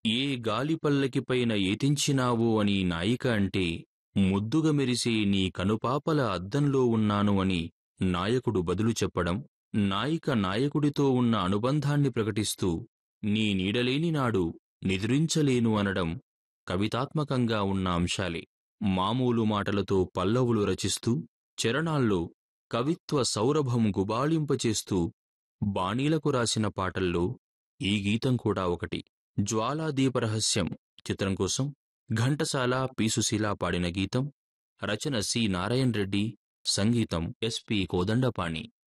ఏ గాలి పల్లకిపైన ఏతించినావు అని నాయిక అంటే ముద్దుగా మెరిసే నీ కనుపాపల అద్దంలో ఉన్నాను అని నాయకుడు బదులు చెప్పడం నాయిక నాయకుడితో ఉన్న అనుబంధాన్ని ప్రకటిస్తూ నీ నీడలేని నాడు నిద్రించలేను అనడం కవితాత్మకంగా ఉన్న అంశాలే మామూలు మాటలతో పల్లవులు రచిస్తూ చరణాల్లో కవిత్వ సౌరభం గుబాళింపచేస్తూ బాణీలకు రాసిన పాటల్లో ఈ గీతం కూడా ఒకటి జ్వాలాదీపరహస్యం చిత్రం కోసం ఘంటసాల పీసుశీల పాడిన గీతం రచన సి నారాయణ రెడ్డి సంగీతం ఎస్పి కోదండపాణి